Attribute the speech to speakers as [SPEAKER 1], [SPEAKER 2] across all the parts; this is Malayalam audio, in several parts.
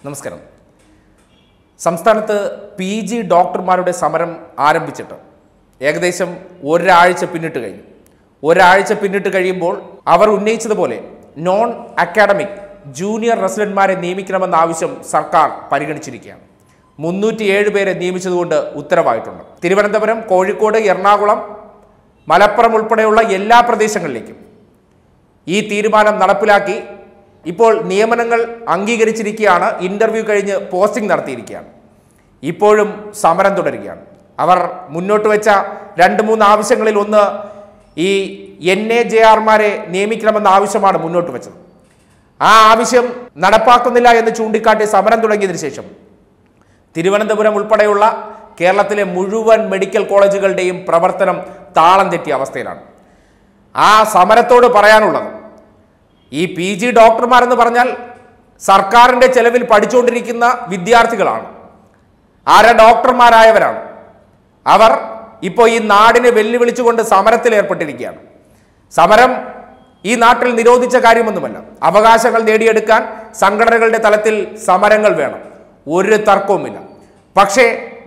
[SPEAKER 1] നമസ്കാരം സംസ്ഥാനത്ത് പി ജി ഡോക്ടർമാരുടെ സമരം ആരംഭിച്ചിട്ട് ഏകദേശം ഒരാഴ്ച പിന്നിട്ട് കഴിഞ്ഞു ഒരാഴ്ച പിന്നിട്ട് കഴിയുമ്പോൾ അവർ ഉന്നയിച്ചതുപോലെ നോൺ അക്കാഡമിക് ജൂനിയർ റെസിഡന്റ്മാരെ നിയമിക്കണമെന്ന ആവശ്യം സർക്കാർ പരിഗണിച്ചിരിക്കുകയാണ് മുന്നൂറ്റിയേഴ് പേരെ നിയമിച്ചതുകൊണ്ട് ഉത്തരവായിട്ടുണ്ട് തിരുവനന്തപുരം കോഴിക്കോട് എറണാകുളം മലപ്പുറം ഉൾപ്പെടെയുള്ള എല്ലാ പ്രദേശങ്ങളിലേക്കും ഈ തീരുമാനം നടപ്പിലാക്കി ഇപ്പോൾ നിയമനങ്ങൾ അംഗീകരിച്ചിരിക്കുകയാണ് ഇന്റർവ്യൂ കഴിഞ്ഞ് പോസ്റ്റിംഗ് നടത്തിയിരിക്കുകയാണ് ഇപ്പോഴും സമരം തുടരുകയാണ് അവർ മുന്നോട്ട് വെച്ച രണ്ട് മൂന്ന് ആവശ്യങ്ങളിൽ ഒന്ന് ഈ എൻ എ ജെ ആർമാരെ നിയമിക്കണമെന്ന ആവശ്യമാണ് മുന്നോട്ട് വെച്ചത് ആ ആവശ്യം നടപ്പാക്കുന്നില്ല എന്ന് ചൂണ്ടിക്കാട്ടി സമരം തുടങ്ങിയതിനു ശേഷം തിരുവനന്തപുരം ഉൾപ്പെടെയുള്ള കേരളത്തിലെ മുഴുവൻ മെഡിക്കൽ കോളേജുകളുടെയും പ്രവർത്തനം താളം തെറ്റിയ അവസ്ഥയിലാണ് ആ സമരത്തോട് പറയാനുള്ളത് ഈ പി ജി ഡോക്ടർമാരെന്ന് പറഞ്ഞാൽ സർക്കാരിൻ്റെ ചെലവിൽ പഠിച്ചുകൊണ്ടിരിക്കുന്ന വിദ്യാർത്ഥികളാണ് ആര ഡോക്ടർമാരായവരാണ് അവർ ഇപ്പോൾ ഈ നാടിനെ വെല്ലുവിളിച്ചുകൊണ്ട് സമരത്തിൽ ഏർപ്പെട്ടിരിക്കുകയാണ് സമരം ഈ നാട്ടിൽ നിരോധിച്ച കാര്യമൊന്നുമല്ല അവകാശങ്ങൾ നേടിയെടുക്കാൻ സംഘടനകളുടെ തലത്തിൽ സമരങ്ങൾ വേണം ഒരു തർക്കവുമില്ല പക്ഷേ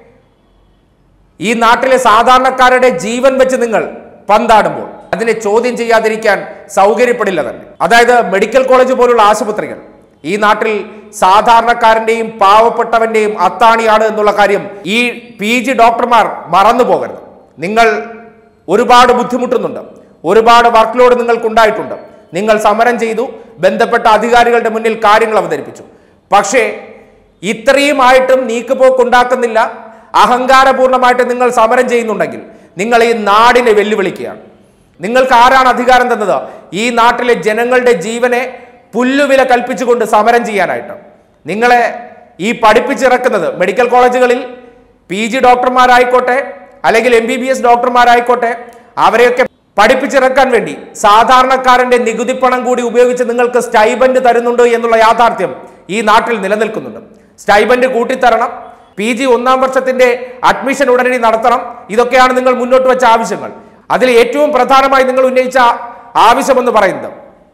[SPEAKER 1] ഈ നാട്ടിലെ സാധാരണക്കാരുടെ ജീവൻ വെച്ച് നിങ്ങൾ പന്താടുമ്പോൾ അതിനെ ചോദ്യം ചെയ്യാതിരിക്കാൻ സൗകര്യപ്പെടില്ല തന്നെ അതായത് മെഡിക്കൽ കോളേജ് പോലുള്ള ആശുപത്രികൾ ഈ നാട്ടിൽ സാധാരണക്കാരന്റെയും പാവപ്പെട്ടവന്റെയും അത്താണിയാണ് എന്നുള്ള കാര്യം ഈ പി ജി ഡോക്ടർമാർ മറന്നു പോകരുത് നിങ്ങൾ ഒരുപാട് ബുദ്ധിമുട്ടുന്നുണ്ട് ഒരുപാട് വർക്ക് ലോഡ് നിങ്ങൾക്കുണ്ടായിട്ടുണ്ട് നിങ്ങൾ സമരം ചെയ്തു ബന്ധപ്പെട്ട അധികാരികളുടെ മുന്നിൽ കാര്യങ്ങൾ അവതരിപ്പിച്ചു പക്ഷേ ഇത്രയും ആയിട്ടും നീക്കുപോക്കുണ്ടാക്കുന്നില്ല അഹങ്കാരപൂർണമായിട്ട് നിങ്ങൾ സമരം ചെയ്യുന്നുണ്ടെങ്കിൽ നിങ്ങൾ ഈ നാടിനെ വെല്ലുവിളിക്കുകയാണ് നിങ്ങൾക്ക് ആരാണ് അധികാരം തന്നത് ഈ നാട്ടിലെ ജനങ്ങളുടെ ജീവനെ പുല്ലുവില കൽപ്പിച്ചുകൊണ്ട് സമരം ചെയ്യാനായിട്ട് നിങ്ങളെ ഈ പഠിപ്പിച്ചിറക്കുന്നത് മെഡിക്കൽ കോളേജുകളിൽ പി ജി ഡോക്ടർമാരായിക്കോട്ടെ അല്ലെങ്കിൽ എം ബി ബി എസ് ഡോക്ടർമാരായിക്കോട്ടെ അവരെയൊക്കെ പഠിപ്പിച്ചിറക്കാൻ വേണ്ടി സാധാരണക്കാരന്റെ നികുതി പണം കൂടി ഉപയോഗിച്ച് നിങ്ങൾക്ക് സ്റ്റൈബൻഡ് തരുന്നുണ്ട് എന്നുള്ള യാഥാർത്ഥ്യം ഈ നാട്ടിൽ നിലനിൽക്കുന്നുണ്ട് സ്റ്റൈബൻഡ് കൂട്ടിത്തരണം പി ജി ഒന്നാം വർഷത്തിന്റെ അഡ്മിഷൻ ഉടനടി നടത്തണം ഇതൊക്കെയാണ് നിങ്ങൾ മുന്നോട്ട് വെച്ച ആവശ്യങ്ങൾ അതിൽ ഏറ്റവും പ്രധാനമായി നിങ്ങൾ ഉന്നയിച്ച ആവശ്യമെന്ന് പറയുന്നത്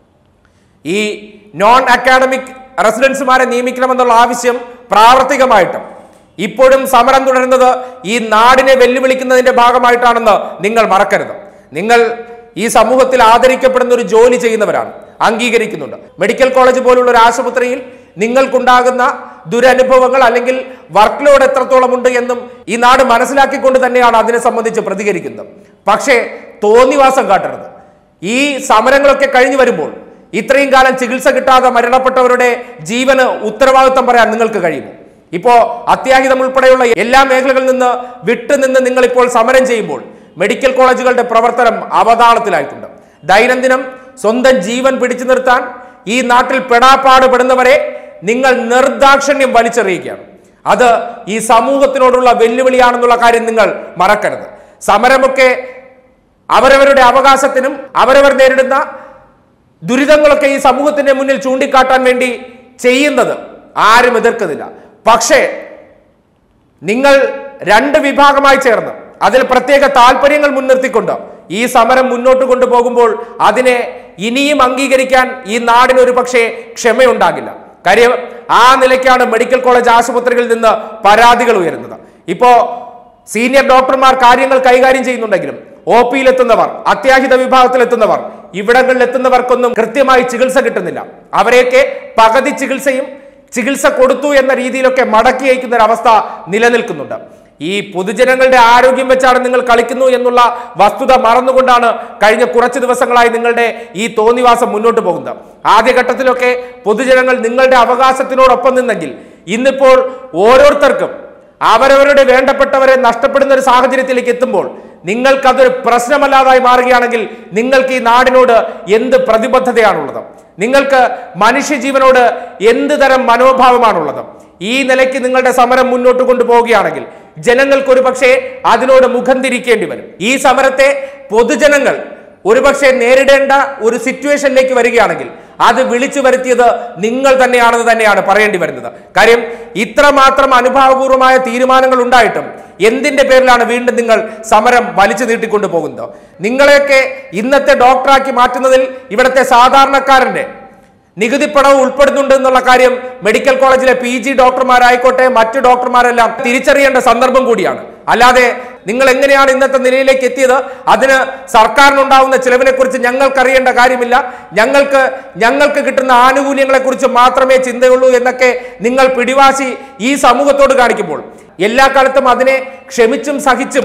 [SPEAKER 1] ഈ നോൺ അക്കാഡമിക് റെസിഡൻസുമാരെ നിയമിക്കണമെന്നുള്ള ആവശ്യം പ്രാവർത്തികമായിട്ടും ഇപ്പോഴും സമരം തുടരുന്നത് ഈ നാടിനെ വെല്ലുവിളിക്കുന്നതിന്റെ ഭാഗമായിട്ടാണെന്ന് നിങ്ങൾ മറക്കരുത് നിങ്ങൾ ഈ സമൂഹത്തിൽ ആദരിക്കപ്പെടുന്ന ഒരു ജോലി ചെയ്യുന്നവരാണ് അംഗീകരിക്കുന്നുണ്ട് മെഡിക്കൽ കോളേജ് പോലുള്ള ഒരു ആശുപത്രിയിൽ നിങ്ങൾക്കുണ്ടാകുന്ന ദുരനുഭവങ്ങൾ അല്ലെങ്കിൽ വർക്ക് ലോഡ് എത്രത്തോളം ഉണ്ട് എന്നും ഈ നാട് മനസ്സിലാക്കിക്കൊണ്ട് തന്നെയാണ് അതിനെ സംബന്ധിച്ച് പ്രതികരിക്കുന്നത് പക്ഷേ തോന്നിവാസം കാട്ടരുത് ഈ സമരങ്ങളൊക്കെ കഴിഞ്ഞു വരുമ്പോൾ ഇത്രയും കാലം ചികിത്സ കിട്ടാതെ മരണപ്പെട്ടവരുടെ ജീവന് ഉത്തരവാദിത്വം പറയാൻ നിങ്ങൾക്ക് കഴിയുമോ ഇപ്പോ അത്യാഹിതം ഉൾപ്പെടെയുള്ള എല്ലാ മേഖലകളിൽ നിന്ന് വിട്ടുനിന്ന് നിങ്ങൾ ഇപ്പോൾ സമരം ചെയ്യുമ്പോൾ മെഡിക്കൽ കോളേജുകളുടെ പ്രവർത്തനം അവതാളത്തിലായിട്ടുണ്ട് ദൈനംദിനം സ്വന്തം ജീവൻ പിടിച്ചു നിർത്താൻ ഈ നാട്ടിൽ പെടാപ്പാട് പെടുന്നവരെ നിങ്ങൾ നിർദാക്ഷിണ്യം വലിച്ചെറിയുകയാണ് അത് ഈ സമൂഹത്തിനോടുള്ള വെല്ലുവിളിയാണെന്നുള്ള കാര്യം നിങ്ങൾ മറക്കരുത് സമരമൊക്കെ അവരവരുടെ അവകാശത്തിനും അവരവർ നേരിടുന്ന ദുരിതങ്ങളൊക്കെ ഈ സമൂഹത്തിന്റെ മുന്നിൽ ചൂണ്ടിക്കാട്ടാൻ വേണ്ടി ചെയ്യുന്നത് ആരും എതിർക്കുന്നില്ല പക്ഷേ നിങ്ങൾ രണ്ട് വിഭാഗമായി ചേർന്ന് അതിൽ പ്രത്യേക താല്പര്യങ്ങൾ മുൻനിർത്തിക്കൊണ്ട് ഈ സമരം മുന്നോട്ട് കൊണ്ടുപോകുമ്പോൾ അതിനെ ഇനിയും അംഗീകരിക്കാൻ ഈ നാടിന് ഒരു പക്ഷേ ക്ഷമയുണ്ടാകില്ല കാര്യം ആ നിലയ്ക്കാണ് മെഡിക്കൽ കോളേജ് ആശുപത്രികളിൽ നിന്ന് പരാതികൾ ഉയരുന്നത് ഇപ്പോ സീനിയർ ഡോക്ടർമാർ കാര്യങ്ങൾ കൈകാര്യം ചെയ്യുന്നുണ്ടെങ്കിലും ഒ പിയിൽ എത്തുന്നവർ അത്യാഹിത വിഭാഗത്തിൽ എത്തുന്നവർ ഇവിടങ്ങളിൽ എത്തുന്നവർക്കൊന്നും കൃത്യമായി ചികിത്സ കിട്ടുന്നില്ല അവരെയൊക്കെ പകുതി ചികിത്സയും ചികിത്സ കൊടുത്തു എന്ന രീതിയിലൊക്കെ മടക്കി അയക്കുന്ന ഒരു അവസ്ഥ നിലനിൽക്കുന്നുണ്ട് ഈ പൊതുജനങ്ങളുടെ ആരോഗ്യം വെച്ചാണ് നിങ്ങൾ കളിക്കുന്നു എന്നുള്ള വസ്തുത മറന്നുകൊണ്ടാണ് കഴിഞ്ഞ കുറച്ച് ദിവസങ്ങളായി നിങ്ങളുടെ ഈ തോന്നിവാസം മുന്നോട്ട് പോകുന്നത് ആദ്യഘട്ടത്തിലൊക്കെ പൊതുജനങ്ങൾ നിങ്ങളുടെ അവകാശത്തിനോടൊപ്പം നിന്നെങ്കിൽ ഇന്നിപ്പോൾ ഓരോരുത്തർക്കും അവരവരുടെ വേണ്ടപ്പെട്ടവരെ നഷ്ടപ്പെടുന്ന ഒരു സാഹചര്യത്തിലേക്ക് എത്തുമ്പോൾ നിങ്ങൾക്കതൊരു പ്രശ്നമല്ലാതായി മാറുകയാണെങ്കിൽ നിങ്ങൾക്ക് ഈ നാടിനോട് എന്ത് പ്രതിബദ്ധതയാണുള്ളത് നിങ്ങൾക്ക് മനുഷ്യജീവനോട് എന്ത് തരം മനോഭാവമാണുള്ളത് ഈ നിലയ്ക്ക് നിങ്ങളുടെ സമരം മുന്നോട്ട് കൊണ്ടുപോവുകയാണെങ്കിൽ ജനങ്ങൾക്ക് ഒരു പക്ഷേ അതിനോട് മുഖം തിരിക്കേണ്ടി വരും ഈ സമരത്തെ പൊതുജനങ്ങൾ ഒരുപക്ഷെ നേരിടേണ്ട ഒരു സിറ്റുവേഷനിലേക്ക് വരികയാണെങ്കിൽ അത് വിളിച്ചു വരുത്തിയത് നിങ്ങൾ തന്നെയാണെന്ന് തന്നെയാണ് പറയേണ്ടി വരുന്നത് കാര്യം ഇത്രമാത്രം അനുഭാവപൂർവമായ തീരുമാനങ്ങൾ ഉണ്ടായിട്ടും എന്തിന്റെ പേരിലാണ് വീണ്ടും നിങ്ങൾ സമരം വലിച്ചു നീട്ടിക്കൊണ്ടു പോകുന്നത് നിങ്ങളെയൊക്കെ ഇന്നത്തെ ഡോക്ടറാക്കി മാറ്റുന്നതിൽ ഇവിടുത്തെ സാധാരണക്കാരന്റെ നികുതിപ്പണവും ഉൾപ്പെടുന്നുണ്ട് എന്നുള്ള കാര്യം മെഡിക്കൽ കോളേജിലെ പി ജി ഡോക്ടർമാരായിക്കോട്ടെ മറ്റ് ഡോക്ടർമാരെല്ലാം തിരിച്ചറിയേണ്ട സന്ദർഭം കൂടിയാണ് അല്ലാതെ നിങ്ങൾ എങ്ങനെയാണ് ഇന്നത്തെ നിലയിലേക്ക് എത്തിയത് അതിന് സർക്കാരിനുണ്ടാവുന്ന ചിലവിനെ കുറിച്ച് ഞങ്ങൾക്കറിയേണ്ട കാര്യമില്ല ഞങ്ങൾക്ക് ഞങ്ങൾക്ക് കിട്ടുന്ന ആനുകൂല്യങ്ങളെ കുറിച്ച് മാത്രമേ ചിന്തയുള്ളൂ എന്നൊക്കെ നിങ്ങൾ പിടിവാശി ഈ സമൂഹത്തോട് കാണിക്കുമ്പോൾ എല്ലാ കാലത്തും അതിനെ ക്ഷമിച്ചും സഹിച്ചും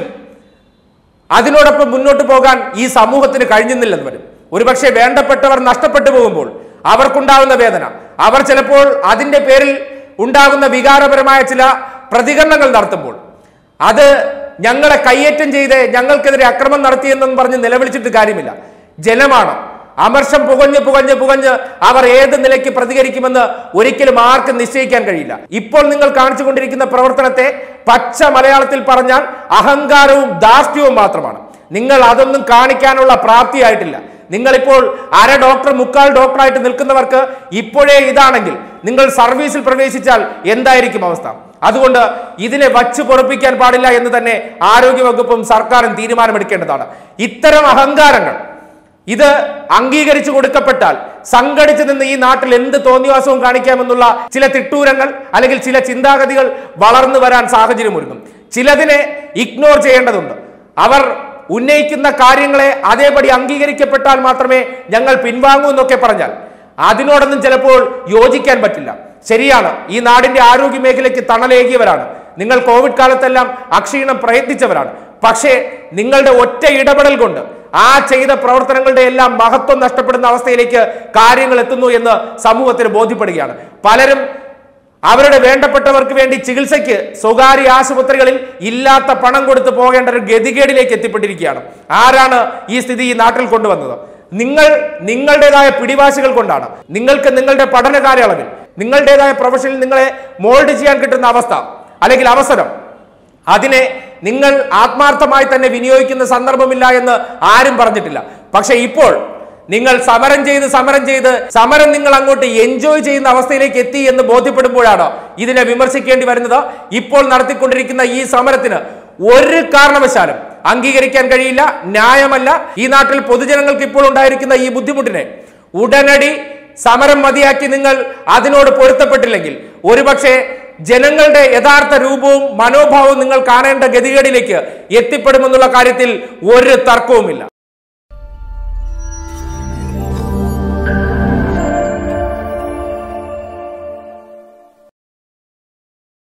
[SPEAKER 1] അതിനോടൊപ്പം മുന്നോട്ട് പോകാൻ ഈ സമൂഹത്തിന് കഴിഞ്ഞില്ലെന്ന് വരും ഒരുപക്ഷെ വേണ്ടപ്പെട്ടവർ നഷ്ടപ്പെട്ടു പോകുമ്പോൾ അവർക്കുണ്ടാകുന്ന വേദന അവർ ചിലപ്പോൾ അതിന്റെ പേരിൽ ഉണ്ടാകുന്ന വികാരപരമായ ചില പ്രതികരണങ്ങൾ നടത്തുമ്പോൾ അത് ഞങ്ങളെ കയ്യേറ്റം ചെയ്ത് ഞങ്ങൾക്കെതിരെ അക്രമം നടത്തിയെന്നും പറഞ്ഞ് നിലവിളിച്ചിട്ട് കാര്യമില്ല ജനമാണ് അമർഷം പുകഞ്ഞ് പുകഞ്ഞ് പുകഞ്ഞ് അവർ ഏത് നിലയ്ക്ക് പ്രതികരിക്കുമെന്ന് ഒരിക്കലും ആർക്കും നിശ്ചയിക്കാൻ കഴിയില്ല ഇപ്പോൾ നിങ്ങൾ കാണിച്ചുകൊണ്ടിരിക്കുന്ന പ്രവർത്തനത്തെ പച്ച മലയാളത്തിൽ പറഞ്ഞാൽ അഹങ്കാരവും ധാർഷ്ട്യവും മാത്രമാണ് നിങ്ങൾ അതൊന്നും കാണിക്കാനുള്ള പ്രാപ്തിയായിട്ടില്ല നിങ്ങളിപ്പോൾ അര ഡോക്ടർ മുക്കാൽ ഡോക്ടറായിട്ട് നിൽക്കുന്നവർക്ക് ഇപ്പോഴേ ഇതാണെങ്കിൽ നിങ്ങൾ സർവീസിൽ പ്രവേശിച്ചാൽ എന്തായിരിക്കും അവസ്ഥ അതുകൊണ്ട് ഇതിനെ വച്ചു പൊറപ്പിക്കാൻ പാടില്ല എന്ന് തന്നെ ആരോഗ്യവകുപ്പും സർക്കാരും തീരുമാനമെടുക്കേണ്ടതാണ് ഇത്തരം അഹങ്കാരങ്ങൾ ഇത് അംഗീകരിച്ചു കൊടുക്കപ്പെട്ടാൽ സംഘടിച്ചു നിന്ന് ഈ നാട്ടിൽ എന്ത് തോന്നിവാസവും കാണിക്കാമെന്നുള്ള ചില തിട്ടൂരങ്ങൾ അല്ലെങ്കിൽ ചില ചിന്താഗതികൾ വളർന്നു വരാൻ സാഹചര്യം ഒരുങ്ങും ചിലതിനെ ഇഗ്നോർ ചെയ്യേണ്ടതുണ്ട് അവർ ഉന്നയിക്കുന്ന കാര്യങ്ങളെ അതേപടി അംഗീകരിക്കപ്പെട്ടാൽ മാത്രമേ ഞങ്ങൾ പിൻവാങ്ങൂ എന്നൊക്കെ പറഞ്ഞാൽ അതിനോടൊന്നും ചിലപ്പോൾ യോജിക്കാൻ പറ്റില്ല ശരിയാണ് ഈ നാടിന്റെ ആരോഗ്യ മേഖലയ്ക്ക് തണലേകിയവരാണ് നിങ്ങൾ കോവിഡ് കാലത്തെല്ലാം അക്ഷീണം പ്രയത്നിച്ചവരാണ് പക്ഷേ നിങ്ങളുടെ ഒറ്റ ഇടപെടൽ കൊണ്ട് ആ ചെയ്ത പ്രവർത്തനങ്ങളുടെ എല്ലാം മഹത്വം നഷ്ടപ്പെടുന്ന അവസ്ഥയിലേക്ക് കാര്യങ്ങൾ എത്തുന്നു എന്ന് സമൂഹത്തിന് ബോധ്യപ്പെടുകയാണ് പലരും അവരുടെ വേണ്ടപ്പെട്ടവർക്ക് വേണ്ടി ചികിത്സയ്ക്ക് സ്വകാര്യ ആശുപത്രികളിൽ ഇല്ലാത്ത പണം കൊടുത്ത് പോകേണ്ട ഒരു ഗതികേടിലേക്ക് എത്തിപ്പെട്ടിരിക്കുകയാണ് ആരാണ് ഈ സ്ഥിതി ഈ നാട്ടിൽ കൊണ്ടുവന്നത് നിങ്ങൾ നിങ്ങളുടേതായ പിടിവാശികൾ കൊണ്ടാണ് നിങ്ങൾക്ക് നിങ്ങളുടെ പഠന കാലയളവിൽ നിങ്ങളുടേതായ പ്രൊഫഷനിൽ നിങ്ങളെ മോൾഡ് ചെയ്യാൻ കിട്ടുന്ന അവസ്ഥ അല്ലെങ്കിൽ അവസരം അതിനെ നിങ്ങൾ ആത്മാർത്ഥമായി തന്നെ വിനിയോഗിക്കുന്ന സന്ദർഭമില്ല എന്ന് ആരും പറഞ്ഞിട്ടില്ല പക്ഷെ ഇപ്പോൾ നിങ്ങൾ സമരം ചെയ്ത് സമരം ചെയ്ത് സമരം നിങ്ങൾ അങ്ങോട്ട് എൻജോയ് ചെയ്യുന്ന അവസ്ഥയിലേക്ക് എത്തി എന്ന് ബോധ്യപ്പെടുമ്പോഴാണ് ഇതിനെ വിമർശിക്കേണ്ടി വരുന്നത് ഇപ്പോൾ നടത്തിക്കൊണ്ടിരിക്കുന്ന ഈ സമരത്തിന് ഒരു കാരണവശാലും അംഗീകരിക്കാൻ കഴിയില്ല ന്യായമല്ല ഈ നാട്ടിൽ പൊതുജനങ്ങൾക്ക് ഇപ്പോൾ ഉണ്ടായിരിക്കുന്ന ഈ ബുദ്ധിമുട്ടിനെ ഉടനടി സമരം മതിയാക്കി നിങ്ങൾ അതിനോട് പൊരുത്തപ്പെട്ടില്ലെങ്കിൽ ഒരുപക്ഷെ ജനങ്ങളുടെ യഥാർത്ഥ രൂപവും മനോഭാവവും നിങ്ങൾ കാണേണ്ട ഗതികേടിലേക്ക് എത്തിപ്പെടുമെന്നുള്ള കാര്യത്തിൽ ഒരു തർക്കവുമില്ല